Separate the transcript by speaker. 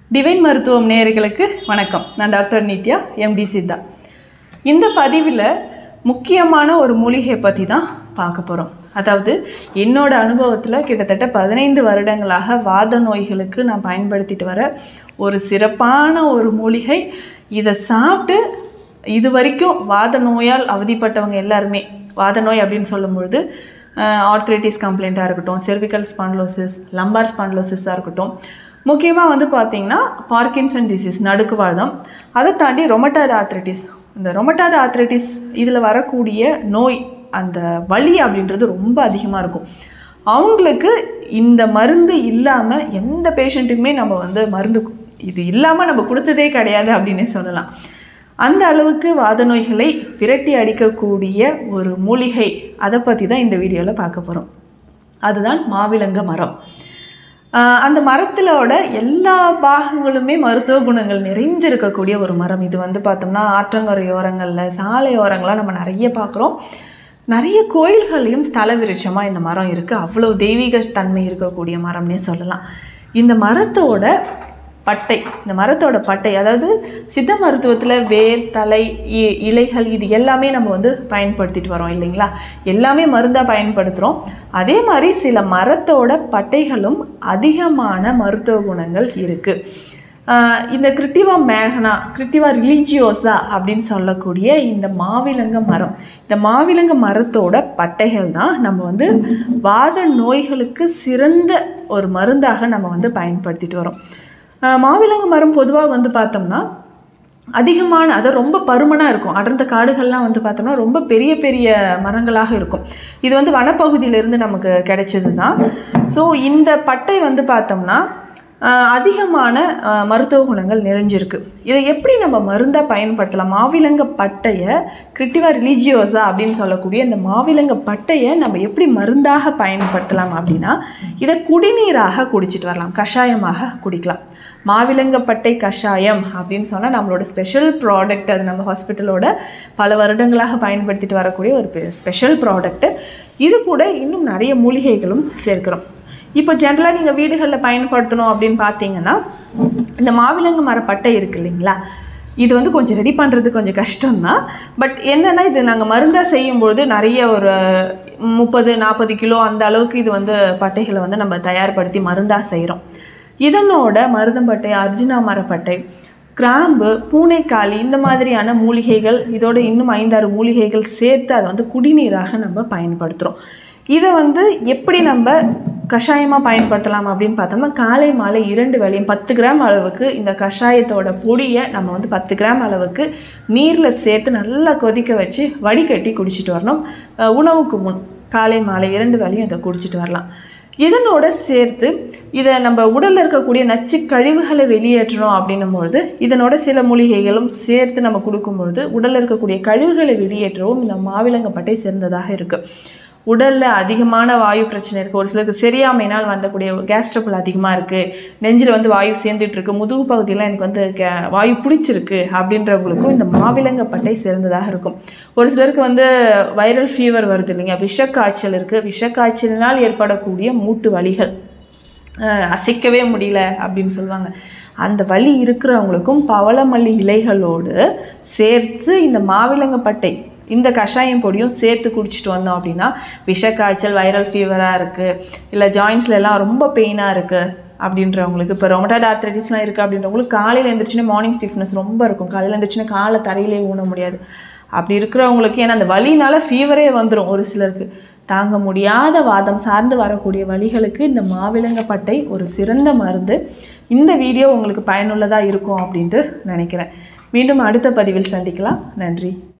Speaker 1: divine மருத்துவம் நேயர்களுக்கு வணக்கம் நான் டாக்டர் நித்யா எம்டி சித்தா இந்த பதிவில் முக்கியமான ஒரு மூலிகை பற்றி தான் பார்க்க போகிறோம் அதாவது என்னோட அனுபவத்தில் கிட்டத்தட்ட பதினைந்து வருடங்களாக வாத நோய்களுக்கு நான் பயன்படுத்திட்டு வர ஒரு சிறப்பான ஒரு மூலிகை இதை சாப்பிட்டு இது வரைக்கும் வாத நோயால் அவதிப்பட்டவங்க எல்லாருமே வாத நோய் அப்படின்னு சொல்லும்பொழுது ஆர்த்ரைட்டிஸ் கம்ப்ளைண்ட்டாக இருக்கட்டும் cervical ஸ்பான்லோசிஸ் லம்பார் ஸ்பான்லோசிஸாக இருக்கட்டும் முக்கியமாக வந்து பார்த்திங்கன்னா பார்க்கின்சன் டிசீஸ் நடுக்குவாதம் அதை தாண்டி ரொமட்டாய்டு ஆர்த்ரைட்டிஸ் இந்த ரொமட்டாய்டு ஆர்த்ரைட்டிஸ் இதில் வரக்கூடிய நோய் அந்த வலி அப்படின்றது ரொம்ப அதிகமாக இருக்கும் அவங்களுக்கு இந்த மருந்து இல்லாமல் எந்த பேஷண்ட்டுக்குமே நம்ம வந்து மருந்து கு- இது இல்லாமல் நம்ம கொடுத்ததே கிடையாது அப்படின்னே சொல்லலாம் அந்த அளவுக்கு வாத நோய்களை விரட்டி அடிக்கக்கூடிய ஒரு மூலிகை அதை பற்றி தான் இந்த வீடியோவில் பார்க்க போகிறோம் அதுதான் மாவிலங்க மரம் ஆஹ் அந்த மரத்திலோட எல்லா பாகங்களுமே மருத்துவ குணங்கள் நிறைந்து இருக்கக்கூடிய ஒரு மரம் இது வந்து பார்த்தோம்னா ஆற்றங்கரை ஓரங்களில் சாலை ஓரங்கள்லாம் நம்ம நிறைய பார்க்குறோம் நிறைய கோயில்கள்லையும் ஸ்தல விருட்சமாக இந்த மரம் இருக்குது அவ்வளோ தெய்வீக தன்மை இருக்கக்கூடிய மரம்னே சொல்லலாம் இந்த மரத்தோட பட்டை இந்த மரத்தோட பட்டை அதாவது சித்த மருத்துவத்தில் வேர் தலை இ- இலைகள் இது எல்லாமே நம்ம வந்து பயன்படுத்திட்டு வரோம் இல்லைங்களா எல்லாமே மருந்தாக பயன்படுத்துகிறோம் அதே மாதிரி சில மரத்தோட பட்டைகளும் அதிகமான மருத்துவ குணங்கள் இருக்குது ஆஹ் இந்த கிருத்திவா மேகனா கிருத்திவா ரிலீஜியோசா அப்படின்னு சொல்லக்கூடிய இந்த மாவிலங்க மரம் இந்த மாவிலங்க மரத்தோட பட்டைகள் தான் நம்ம வந்து வாத நோய்களுக்கு சிறந்த ஒரு மருந்தாக நம்ம வந்து பயன்படுத்திட்டு வரோம் ஆஹ் மாவிலங்க மரம் பொதுவாக வந்து பார்த்தோம்னா அதிகமான அது ரொம்ப பருமனாக இருக்கும் அடர்ந்த காடுகள்லாம் வந்து பார்த்தோம்னா ரொம்ப பெரிய பெரிய மரங்களாக இருக்கும் இது வந்து வனப்பகுதியிலேருந்து நமக்கு கிடைச்சது தான் ஸோ இந்த பட்டை வந்து பார்த்தோம்னா ஆஹ், அதிகமான ஆஹ், மருத்துவ குணங்கள் நிறைஞ்சிருக்கு இதை எப்படி நம்ம மருந்தாக பயன்படுத்தலாம் மாவிலங்க பட்டையை கிரிட்டிவா ரிலீஜியோஸா அப்படின்னு சொல்லக்கூடிய இந்த மாவிலங்க பட்டையை நம்ம எப்படி மருந்தாக பயன்படுத்தலாம் அப்படின்னா இதை குடிநீராக குடிச்சிட்டு வரலாம் கஷாயமாக குடிக்கலாம் மாவிலங்கப்பட்டை கஷாயம் அப்படின்னு சொன்னால் நம்மளோட ஸ்பெஷல் ப்ராடக்ட் அது நம்ம ஹாஸ்பிட்டலோட பல வருடங்களாக பயன்படுத்திட்டு வரக்கூடிய ஒரு ஸ்பெஷல் ப்ராடக்ட்டு இது கூட இன்னும் நிறைய மூலிகைகளும் சேர்க்கிறோம் இப்போ ஜென்ரலாக நீங்கள் வீடுகளில் பயன்படுத்தணும் அப்படின்னு பார்த்தீங்கன்னா இந்த மாவிலங்கு மரப்பட்டை இருக்கு இல்லைங்களா இது வந்து கொஞ்சம் ரெடி பண்ணுறது கொஞ்சம் கஷ்டம்தான் பட் என்னென்னா இது நாங்கள் மருந்தாக செய்யும்பொழுது நிறைய ஒரு முப்பது நாற்பது கிலோ அந்த அளவுக்கு இது வந்து பட்டைகளை வந்து நம்ம தயார்படுத்தி மருந்தாக செய்கிறோம் இதனோட மருதம்பட்டை அர்ஜுனா மரப்பட்டை கிராம்பு பூனைக்காளி இந்த மாதிரியான மூலிகைகள் இதோட இன்னும் ஐந்தாறு மூலிகைகள் சேர்த்து அதை வந்து குடிநீராக நம்ம பயன்படுத்துகிறோம் இதை வந்து எப்படி நம்ம கஷாயமாக பயன்படுத்தலாம் அப்படின்னு பார்த்தோம்னா காலை மாலை இரண்டு வேளையும் பத்து கிராம் அளவுக்கு இந்த கஷாயத்தோட பொடியை நம்ம வந்து பத்து கிராம் அளவுக்கு நீரில் சேர்த்து நல்லா கொதிக்க வச்சு வடிகட்டி குடிச்சிட்டு வரணும் அஹ் உணவுக்கு முன் காலை மாலை இரண்டு வேளையும் இதை குடிச்சிட்டு வரலாம் இதனோட சேர்த்து இதை நம்ம உடலில் இருக்கக்கூடிய நச்சு கழிவுகளை வெளியேற்றணும் அப்படின்னும் பொழுது இதனோட சில மூலிகைகளும் சேர்த்து நம்ம கொடுக்கும்பொழுது உடலில் இருக்கக்கூடிய கழிவுகளை வெளியேற்றவும் இந்த மாவிலங்கப்பட்டை சிறந்ததாக இருக்குது உடலில் அதிகமான வாயு பிரச்சனை இருக்குது ஒரு சிலருக்கு சரியாமையினால் வந்தக்கூடிய கேஸ் ட்ரபிள் அதிகமாக இருக்குது நெஞ்சில் வந்து வாயு சேர்ந்துட்டு இருக்கு முதுகு பகுதியில் எனக்கு வந்து கே வாயு பிடிச்சிருக்கு அப்படின்றவங்களுக்கும் இந்த மாவிலங்கப்பட்டை சிறந்ததாக இருக்கும் ஒரு சிலருக்கு வந்து வைரல் ஃபீவர் வருது இல்லைங்க விஷக்காய்ச்சல் இருக்குது விஷக்காய்ச்சலினால் ஏற்படக்கூடிய மூட்டு வலிகள் அஹ் அசைக்கவே முடியல அப்படின்னு சொல்லுவாங்க அந்த வலி இருக்கிறவங்களுக்கும் பவளமல்லி இலைகளோடு சேர்த்து இந்த மாவிலங்கப்பட்டை இந்த கஷாயம் பொடியும் சேர்த்து குடிச்சிட்டு வந்தோம் அப்படின்னா விஷக்காய்ச்சல் வைரல் ஃபீவராக இருக்குது இல்லை ஜாயின்ஸ்ல எல்லாம் ரொம்ப பெயினாக இருக்குது அப்படின்றவங்களுக்கு இப்போ ரொமட்டாய்டு ஆர்த்ரைட்டிஸ்லாம் இருக்குது அப்படின்றவங்களுக்கு காலையில் எழுந்திரிச்சுன்னா மார்னிங் ஸ்டிஃப்னஸ் ரொம்ப இருக்கும் காலையில் எழுந்திரிச்சுன்னா காலை தரையிலே ஊன முடியாது அப்படி இருக்கிறவங்களுக்கு ஏன்னா அந்த வலினால ஃபீவரே வந்துடும் ஒரு சிலருக்கு தாங்க முடியாத வாதம் சார்ந்து வரக்கூடிய வலிகளுக்கு இந்த மாவிலங்கப்பட்டை ஒரு சிறந்த மருந்து இந்த வீடியோ உங்களுக்கு பயனுள்ளதாக இருக்கும் அப்படின்ட்டு நினைக்கிறேன் மீண்டும் அடுத்த பதிவில் சந்திக்கலாம் நன்றி